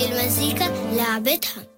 المزيكا لعبتها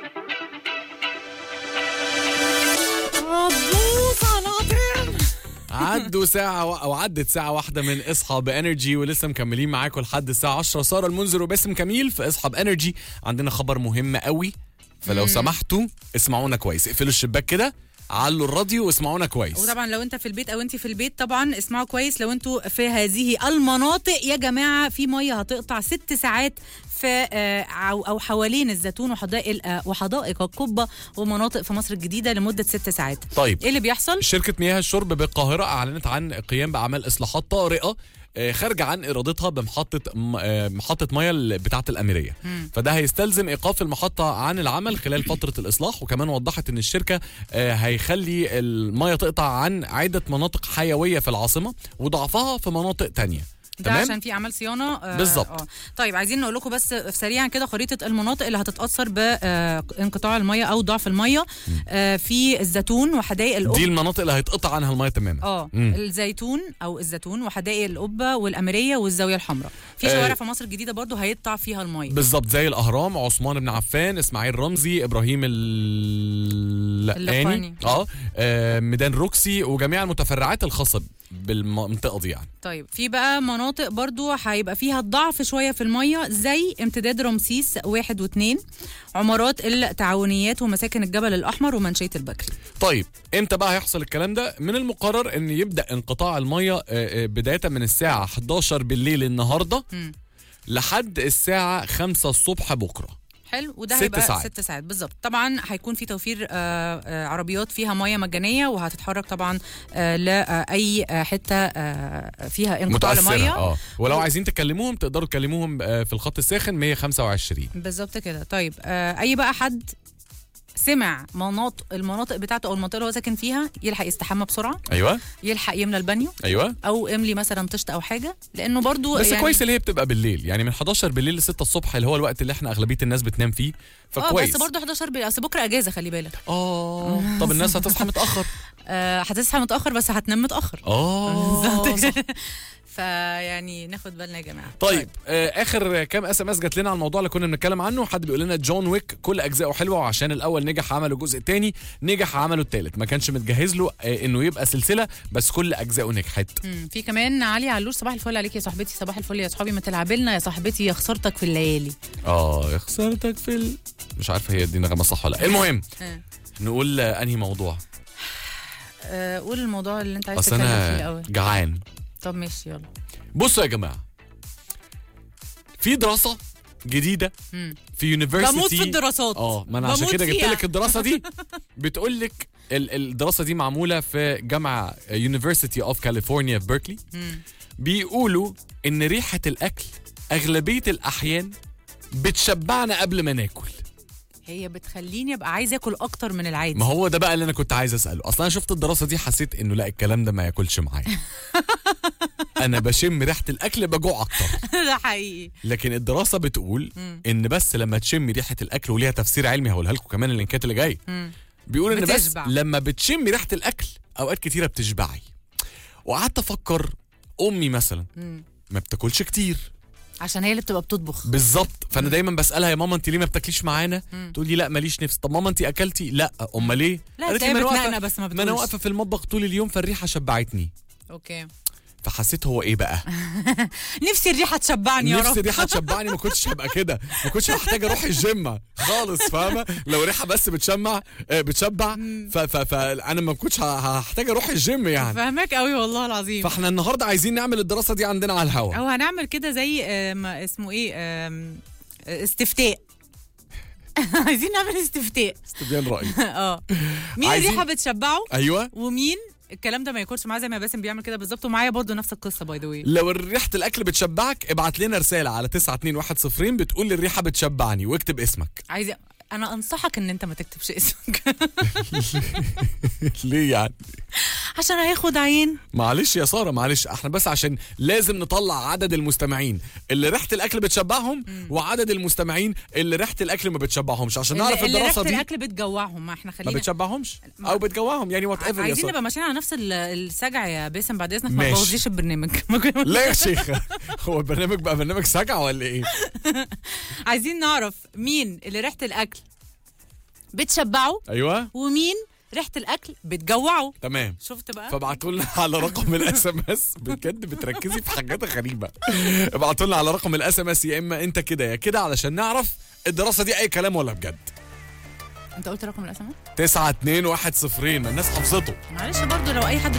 عدوا ساعة و... أو عدت ساعة واحدة من اصحى بانرجي ولسه مكملين معاكم لحد الساعة 10 سارة المنذر وباسم كميل في اصحى بانرجي عندنا خبر مهم قوي فلو سمحتوا اسمعونا كويس اقفلوا الشباك كده علوا الراديو واسمعونا كويس وطبعا لو انت في البيت او انت في البيت طبعا اسمعوا كويس لو انتوا في هذه المناطق يا جماعه في ميه هتقطع ست ساعات في آه، او او حوالين الزيتون وحدائق آه، وحدائق القبه ومناطق في مصر الجديده لمده ست ساعات طيب ايه اللي بيحصل شركة مياه الشرب بالقاهرة أعلنت عن قيام بأعمال إصلاحات طارئة آه، خارجة عن إرادتها بمحطة م- آه، محطة مياه ال- بتاعة الأميرية فده هيستلزم إيقاف المحطة عن العمل خلال فترة الإصلاح وكمان وضحت إن الشركة آه، هيخلي المياه تقطع عن عدة مناطق حيوية في العاصمة وضعفها في مناطق تانية ده عشان في اعمال صيانه آه، بالظبط. آه. طيب عايزين نقول لكم بس في سريعا كده خريطه المناطق اللي هتتاثر بانقطاع الميه او ضعف الميه آه، في الزيتون وحدائق القبه دي المناطق اللي هيتقطع عنها المياه تماما اه مم. الزيتون او الزيتون وحدائق القبه والاميريه والزاويه الحمراء في آه. شوارع في مصر الجديده برضو هيقطع فيها الميه بالظبط زي الاهرام عثمان بن عفان اسماعيل رمزي ابراهيم اللقاني اللقاني. اه آه، ميدان روكسي وجميع المتفرعات الخاصه بالمنطقه دي يعني طيب في بقى مناطق برضو هيبقى فيها ضعف شويه في الميه زي امتداد رمسيس واحد واثنين عمارات التعاونيات ومساكن الجبل الاحمر ومنشيه البكري طيب امتى بقى هيحصل الكلام ده من المقرر ان يبدا انقطاع الميه آه، آه، بدايه من الساعه 11 بالليل النهارده مم. لحد الساعه 5 الصبح بكره حلو وده ست هيبقى ساعات. ست ساعات بالظبط طبعا هيكون في توفير آه، آه، عربيات فيها ميه مجانيه وهتتحرك طبعا آه، لاي آه، حته آه، فيها انقطاع متاثره لميه اه ولو و- عايزين تكلموهم تقدروا تكلموهم آه، في الخط الساخن 125 بالظبط كده طيب آه، اي بقى حد سمع مناطق المناطق بتاعته او المنطقه اللي هو ساكن فيها يلحق يستحمى بسرعه ايوه يلحق يملى البانيو ايوه او املي مثلا طشت او حاجه لانه برضو بس يعني كويس اللي هي بتبقى بالليل يعني من 11 بالليل ل 6 الصبح اللي هو الوقت اللي احنا اغلبيه الناس بتنام فيه اه فكويس بس برضو 11 بالليل اصل بكره اجازه خلي بالك اه طب الناس هتصحى متاخر آه، هتصحى متاخر بس هتنام متاخر اه صح. فيعني ناخد بالنا يا جماعه طيب آه اخر كام اس ام اس جات لنا على الموضوع اللي كنا بنتكلم عنه حد بيقول لنا جون ويك كل اجزائه حلوه وعشان الاول نجح عمله الجزء الثاني نجح عمله الثالث ما كانش متجهز له آه انه يبقى سلسله بس كل اجزائه نجحت مم، في كمان علي علوش صباح الفل عليك يا صاحبتي صباح الفل يا صحابي ما تلعب لنا يا صاحبتي يا خسارتك في الليالي اه يا خسارتك في ال... مش عارفه هي دي نغمه صح ولا لا المهم آه. نقول آه انهي موضوع آه، قول الموضوع اللي انت عايز اصل تتكلم فيه انا الاول جعان طب ماشي يلا بصوا يا جماعه في دراسه جديده مم. في يونيفرسيتي بموت في الدراسات اه ما انا عشان بموت كده جبت فيها. لك الدراسه دي بتقول لك ال- الدراسه دي معموله في جامعه يونيفرسيتي اوف كاليفورنيا في بيركلي مم. بيقولوا ان ريحه الاكل اغلبيه الاحيان بتشبعنا قبل ما ناكل هي بتخليني ابقى عايز اكل اكتر من العادي ما هو ده بقى اللي انا كنت عايز اساله اصلا انا شفت الدراسه دي حسيت انه لا الكلام ده ما ياكلش معايا انا بشم ريحه الاكل بجوع اكتر ده حقيقي لكن الدراسه بتقول ان بس لما تشمي ريحه الاكل وليها تفسير علمي هقولها لكم كمان اللينكات اللي جايه مم. بيقول ان بس بتشبع. لما بتشمي ريحه الاكل اوقات كتيره بتشبعي وقعدت افكر امي مثلا مم. ما بتاكلش كتير عشان هي اللي بتبقى بتطبخ بالظبط فانا دايما بسالها يا ماما انت ليه ما بتاكليش معانا تقول لي لا ماليش نفس طب ماما انت اكلتي لا امال ليه لا قالت تلاقيها لي ما أنا بتنقنق واقفة- بس ما ما انا بتقولش. واقفه في المطبخ طول اليوم فالريحه شبعتني اوكي فحسيت هو ايه بقى نفسي الريحه تشبعني يا نفسي رب الريحه تشبعني ما كنتش هبقى كده ما كنتش محتاج اروح الجيم خالص فاهمه لو ريحه بس بتشمع آه، بتشبع ف- ف- فانا ما كنتش ه- هحتاج اروح الجيم يعني فاهمك قوي والله العظيم فاحنا النهارده عايزين نعمل الدراسه دي عندنا على الهواء او هنعمل كده زي آم، اسمه ايه آم، استفتاء عايزين نعمل استفتاء استبيان راي اه مين عايزين- الريحه بتشبعه ايوه ومين الكلام ده ما ياكلش معاه زي ما باسم بيعمل كده بالظبط ومعايا برضو نفس القصه باي ذا واي لو ريحه الاكل بتشبعك ابعت لنا رساله على 92110 بتقول لي الريحه بتشبعني واكتب اسمك عايز انا انصحك ان انت ما تكتبش اسمك ليه يعني عشان هياخد عين معلش يا ساره معلش احنا بس عشان لازم نطلع عدد المستمعين اللي ريحه الاكل بتشبعهم وعدد المستمعين اللي ريحه الاكل ما بتشبعهمش عشان نعرف اللي- اللي الدراسه ريحه دي الاكل بتجوعهم ما احنا ما خلينا بتشبعهمش ما- او بتجوعهم يعني وات ايفر يا عايزين ساره نبقى ماشيين على نفس ال- السجع يا باسم بعد اذنك ما ماشي. تبوظيش البرنامج لا يا شيخه هو البرنامج بقى برنامج سجع ولا ايه عايزين نعرف مين اللي ريحه الاكل بتشبعه ايوه ومين ريحه الاكل بتجوعه تمام شفت بقى فابعتوا لنا على رقم الاس ام اس بجد بتركزي في حاجات غريبه ابعتوا لنا على رقم الاس ام اس يا اما انت كده يا كده علشان نعرف الدراسه دي اي كلام ولا بجد انت قلت رقم الاسم 9 2 1 0 الناس حفظته معلش برضو لو اي حد